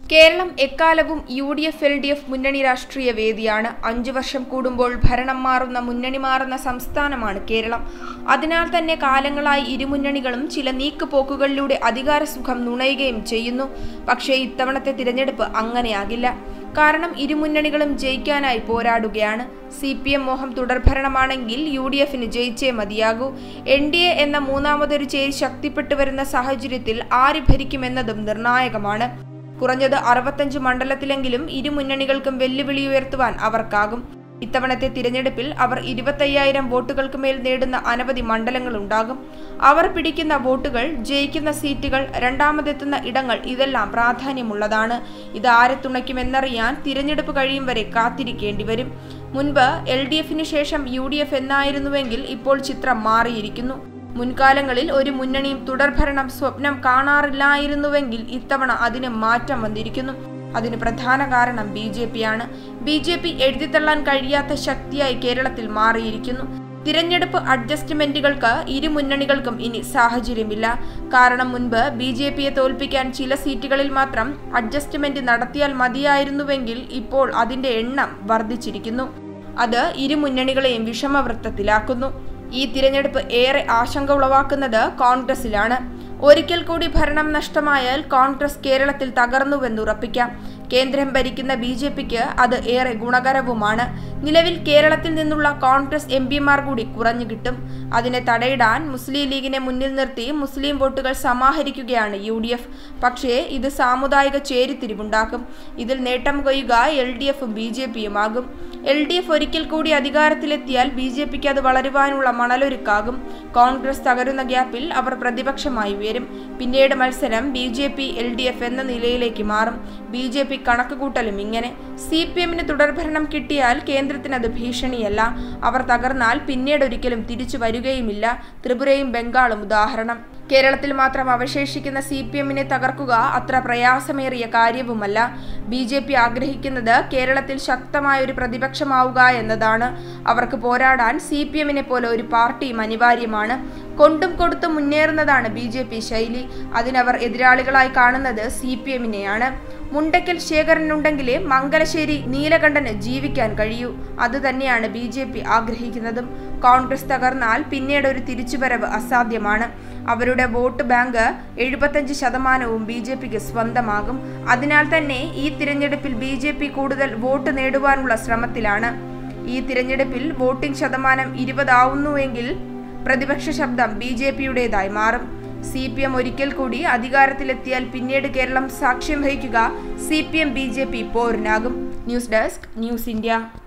കേരളം എക്കാലവും U D F L D F മുന്നണി രാഷ്ട്രീയ വേദിയാണ് അഞ്ചു വർഷം കൂടുമ്പോൾ ഭരണം മാറുന്ന മുന്നണി മാറുന്ന സംസ്ഥാനമാണ് കേരളം അതിനാൽ തന്നെ കാലങ്ങളായി ഇരുമുന്നണികളും ചില നീക്കുപോക്കുകളിലൂടെ അധികാരസുഖം നുണയുകയും ചെയ്യുന്നു പക്ഷേ ഇത്തവണത്തെ തിരഞ്ഞെടുപ്പ് അങ്ങനെയാകില്ല കാരണം ഇരുമുന്നണികളും ജയിക്കാനായി പോരാടുകയാണ് സി പി എം മോഹം തുടർഭരണമാണെങ്കിൽ യു ഡി എഫിന് ജയിച്ചേ മതിയാകൂ എൻ ഡി എ എന്ന മൂന്നാമതൊരു ചേരി ശക്തിപ്പെട്ടു വരുന്ന സാഹചര്യത്തിൽ ആര് ഭരിക്കുമെന്നതും നിർണായകമാണ് കുറഞ്ഞത് അറുപത്തഞ്ച് മണ്ഡലത്തിലെങ്കിലും ഇരു മുന്നണികൾക്കും വെല്ലുവിളി ഉയർത്തുവാൻ അവർക്കാകും ഇത്തവണത്തെ തിരഞ്ഞെടുപ്പിൽ അവർ ഇരുപത്തയ്യായിരം വോട്ടുകൾക്ക് മേൽ നേടുന്ന അനവധി മണ്ഡലങ്ങളുണ്ടാകും അവർ പിടിക്കുന്ന വോട്ടുകൾ ജയിക്കുന്ന സീറ്റുകൾ രണ്ടാമതെത്തുന്ന ഇടങ്ങൾ ഇതെല്ലാം പ്രാധാന്യമുള്ളതാണ് ഇത് ആരെ തുണയ്ക്കുമെന്നറിയാൻ തിരഞ്ഞെടുപ്പ് കഴിയും വരെ കാത്തിരിക്കേണ്ടി വരും മുൻപ് എൽ ഡി എഫിന് ശേഷം യു ഡി എഫ് എന്നായിരുന്നുവെങ്കിൽ ഇപ്പോൾ ചിത്രം മാറിയിരിക്കുന്നു മുൻകാലങ്ങളിൽ ഒരു മുന്നണിയും തുടർഭരണം സ്വപ്നം കാണാറില്ലായിരുന്നുവെങ്കിൽ ഇത്തവണ അതിന് മാറ്റം വന്നിരിക്കുന്നു അതിന് പ്രധാന കാരണം ബി ജെ പി ആണ് ബി ജെ പി എഴുതിത്തള്ളാൻ കഴിയാത്ത ശക്തിയായി കേരളത്തിൽ മാറിയിരിക്കുന്നു തിരഞ്ഞെടുപ്പ് അഡ്ജസ്റ്റ്മെന്റുകൾക്ക് ഇരു മുന്നണികൾക്കും ഇനി സാഹചര്യമില്ല കാരണം മുൻപ് ബി ജെ പിയെ തോൽപ്പിക്കാൻ ചില സീറ്റുകളിൽ മാത്രം അഡ്ജസ്റ്റ്മെന്റ് നടത്തിയാൽ മതിയായിരുന്നുവെങ്കിൽ ഇപ്പോൾ അതിന്റെ എണ്ണം വർദ്ധിച്ചിരിക്കുന്നു അത് ഇരു മുന്നണികളെയും വിഷമവൃത്തത്തിലാക്കുന്നു ഈ തിരഞ്ഞെടുപ്പ് ഏറെ ആശങ്ക ഉളവാക്കുന്നത് കോൺഗ്രസിലാണ് ഒരിക്കൽ കൂടി ഭരണം നഷ്ടമായാൽ കോൺഗ്രസ് കേരളത്തിൽ തകർന്നുവെന്നുറപ്പിക്കാം കേന്ദ്രം ഭരിക്കുന്ന ബി ജെ പിക്ക് അത് ഏറെ ഗുണകരവുമാണ് നിലവിൽ കേരളത്തിൽ നിന്നുള്ള കോൺഗ്രസ് എം പിമാർ കൂടി കുറഞ്ഞു കിട്ടും അതിനെ തടയിടാൻ മുസ്ലിം ലീഗിനെ മുന്നിൽ നിർത്തി മുസ്ലിം വോട്ടുകൾ സമാഹരിക്കുകയാണ് യു ഡി എഫ് പക്ഷേ ഇത് സാമുദായിക ചേരിതിരിവുണ്ടാക്കും ഇതിൽ നേട്ടം കൊയ്യുക എൽ ഡി എഫും ബി ജെ പിയുമാകും എൽ ഡി എഫ് ഒരിക്കൽ കൂടി അധികാരത്തിലെത്തിയാൽ ബി ജെ പിക്ക് അത് വളരുവാനുള്ള മണലൊരുക്കാകും കോൺഗ്രസ് തകരുന്ന ഗ്യാപ്പിൽ അവർ പ്രതിപക്ഷമായി ഉയരും പിന്നീട് മത്സരം B J P L D F എന്ന നിലയിലേക്ക് മാറും ബി ജെ പി കണക്കുകൂട്ടലും ഇങ്ങനെ സി പി എമ്മിന് തുടർഭരണം കിട്ടിയാൽ കേന്ദ്രത്തിന് അത് ഭീഷണിയല്ല അവർ തകർന്നാൽ പിന്നീട് ഒരിക്കലും തിരിച്ചു വരികയുമില്ല ത്രിപുരയും ബംഗാളും ഉദാഹരണം കേരളത്തിൽ മാത്രം അവശേഷിക്കുന്ന സി പി എമ്മിനെ തകർക്കുക അത്ര പ്രയാസമേറിയ കാര്യവുമല്ല ബി ജെ പി ആഗ്രഹിക്കുന്നത് കേരളത്തിൽ ശക്തമായ ഒരു പ്രതിപക്ഷമാവുക എന്നതാണ് അവർക്ക് പോരാടാൻ സി പി എമ്മിനെ പോലെ ഒരു പാർട്ടിയും അനിവാര്യമാണ് കൊണ്ടും കൊടുത്തും മുന്നേറുന്നതാണ് ബി ജെ പി ശൈലി അതിനവർ എതിരാളികളായി കാണുന്നത് സി പി എമ്മിനെയാണ് മുണ്ടക്കൽ ശേഖരനുണ്ടെങ്കിലേ മംഗലശ്ശേരി നീലകണ്ഠന് ജീവിക്കാൻ കഴിയൂ അതുതന്നെയാണ് ബി ജെ പി ആഗ്രഹിക്കുന്നതും കോൺഗ്രസ് തകർന്നാൽ പിന്നീട് ഒരു തിരിച്ചുവരവ് അസാധ്യമാണ് അവരുടെ വോട്ട് ബാങ്ക് എഴുപത്തഞ്ച് ശതമാനവും ബി ജെ പിക്ക് സ്വന്തമാകും അതിനാൽ തന്നെ ഈ തിരഞ്ഞെടുപ്പിൽ ബി ജെ പി കൂടുതൽ വോട്ട് നേടുവാനുള്ള ശ്രമത്തിലാണ് ഈ തിരഞ്ഞെടുപ്പിൽ വോട്ടിംഗ് ശതമാനം ഇരുപതാവുന്നുവെങ്കിൽ പ്രതിപക്ഷ ശബ്ദം ബി ജെ പിയുടേതായി മാറും സി പി എം ഒരിക്കൽ കൂടി അധികാരത്തിലെത്തിയാൽ പിന്നീട് കേരളം സാക്ഷ്യം വഹിക്കുക C P M B J P പോരിനാകും ന്യൂസ് ഡെസ്ക് ന്യൂസ് ഇന്ത്യ